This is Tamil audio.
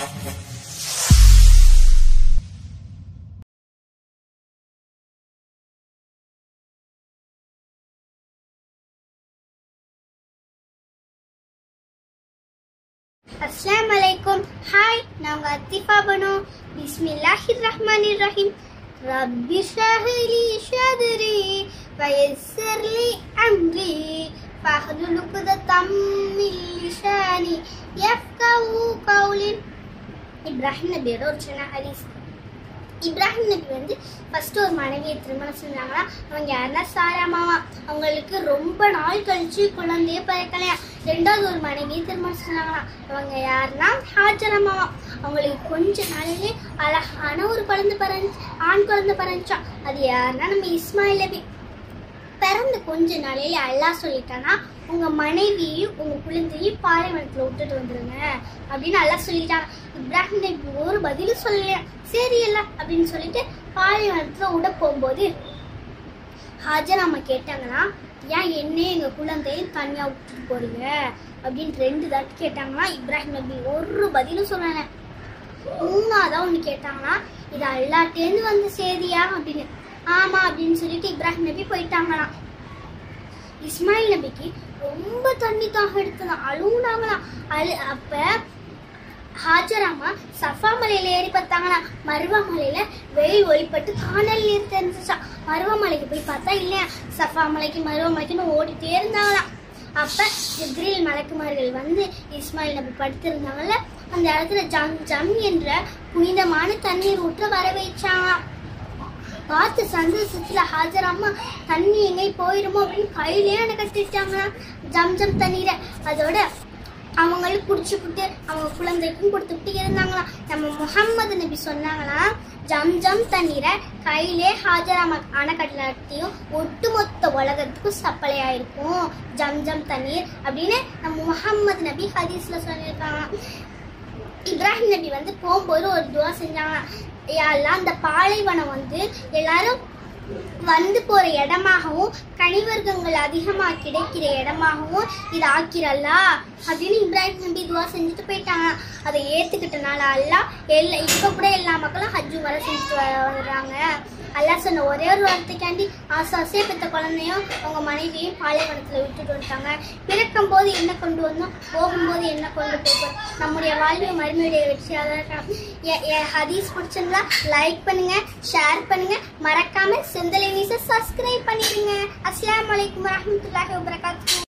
அஸ்ஸலாமு அலைக்கும் ஹாய் நாங்க அத்திஃபா பனு பிஸ்மில்லாஹிர் ரஹ்மானிர் ரஹீம் ரப்பி ஷ்ரஹ்லி ஷத்ரி வயஸ்ஸிர் லி அம்ரி ஃபஹ்லுல் உக்ததம் மின் லிசானி யஃப்கஹு கௌலி இப்ராஹிம் நபியோட ஒரு சின்ன ஹதீஸ் இப்ராஹிம் நபி வந்து ஃபர்ஸ்ட் ஒரு மனைவியை திருமணம் செஞ்சாங்களா அவங்க யாருன்னா சாராமாவா அவங்களுக்கு ரொம்ப நாள் கழிச்சு குழந்தையே பிறக்கலையா ரெண்டாவது ஒரு மனைவியை திருமணம் செஞ்சாங்களா அவங்க யாருன்னா ஹாஜரமாவா அவங்களுக்கு கொஞ்ச நாளிலே அழகான ஒரு குழந்தை பிறந்து ஆண் குழந்தை பிறந்துச்சா அது யாருன்னா நம்ம இஸ்மாயில் நபி பிறந்த கொஞ்ச நாளையில அல்லாஹ் சொல்லிட்டானா உங்க மனைவியையும் உங்க குழந்தையும் பாலைவனத்துல விட்டுட்டு வந்துருங்க அப்படின்னு அல்லாஹ் சொல்லிட்டாங்க இப்ராஹிம் நபி ஒரு பதிலும் சொல்லலையா சரி இல்ல அப்படின்னு சொல்லிட்டு பாலைவனத்துல விட போகும்போது ஹாஜர் அம்மா கேட்டாங்கன்னா ஏன் என்னையும் எங்க குழந்தையும் தனியா விட்டுட்டு போறீங்க அப்படின்னு ரெண்டு தாட்டி கேட்டாங்கன்னா இப்ராஹிம் நபி ஒரு பதிலும் சொல்லல மூணாவதா ஒண்ணு கேட்டாங்கன்னா இது அல்லாட்டேந்து வந்த செய்தியா அப்படின்னு ஆமா அப்படின்னு சொல்லிட்டு இப்ராஹிம் நபி போயிட்டாங்களாம் இஸ்மாயில் நபிக்கு ரொம்ப தண்ணி தாகம் எடுத்ததான் அழுவுனாங்களாம் அழு அப்ப ஹாஜராமா சஃபா மலையில ஏறி பார்த்தாங்களா மருவா மலையில வெயில் ஒளிப்பட்டு காணல் நீர் தெரிஞ்சிச்சா மருவா மலைக்கு போய் பார்த்தா இல்லையா சஃபா மலைக்கு மருவா மலைக்குன்னு ஓடிட்டே இருந்தாங்களாம் அப்ப ஜிப்ரீல் மலக்குமார்கள் வந்து இஸ்மாயில் நபி படுத்திருந்தாங்கல்ல அந்த இடத்துல ஜம் ஜம் என்ற புனிதமான தண்ணீர் ஊற்ற வர வைச்சாங்களாம் பார்த்து சந்தோஷத்துல ஹாஜராமா தண்ணி எங்கே போயிருமோ அப்படின்னு கையிலேயே எனக்கு கட்டிட்டாங்களாம் ஜம் ஜம் தண்ணீரை அதோட அவங்களும் குடிச்சுக்கிட்டு அவங்க குழந்தைக்கும் கொடுத்துட்டு இருந்தாங்களாம் நம்ம முகம்மது நபி சொன்னாங்களாம் ஜம் ஜம் தண்ணீரை கையிலே ஹாஜராம அணைக்கட்டலையும் ஒட்டுமொத்த உலகத்துக்கும் சப்பளை ஆயிருக்கும் ஜம் ஜம் தண்ணீர் அப்படின்னு நம்ம முகம்மது நபி ஹதீஸ்ல சொல்லியிருக்காங்க இப்ராஹிம் நபி வந்து போகும்போது ஒரு துவா செஞ்சாங்க எல்லாம் அந்த பாலைவனம் வந்து எல்லாரும் வந்து போற இடமாகவும் கனிவர்க்கங்கள் அதிகமா கிடைக்கிற இடமாகவும் இது ஆக்கிறல்லா அப்படின்னு இப்ராஹிம் நபி துவா செஞ்சுட்டு போயிட்டாங்க அதை ஏத்துக்கிட்டனால அல்லா எல்லா இப்ப கூட எல்லா மக்களும் ஹஜ்ஜு வர செஞ்சுட்டு வ- வர்றாங்க அல்லாஹ் சொன்ன ஒரே ஒரு வார்த்தைக்காண்டி ஆசாசே பெத்த குழந்தையும் அவங்க மனைவியும் பாலைவனத்துல விட்டுட்டு வந்துட்டாங்க பிறக்கும் போது என்ன கொண்டு வந்தோம் போகும்போது என்ன கொண்டு போகும் நம்முடைய வாழ்வு மறுமையுடைய வெற்றியாக இருக்கலாம் எ- எ- ஹதீஸ் பிடிச்சிருந்தா லைக் பண்ணுங்க ஷேர் பண்ணுங்க மறக்காம செந்தலை நியூஸை சப்ஸ்கிரைப் பண்ணிடுங்க அஸ்ஸலாமு அலைக்கும் வரஹ்மத்துல்லாஹி வபரகாத்துஹு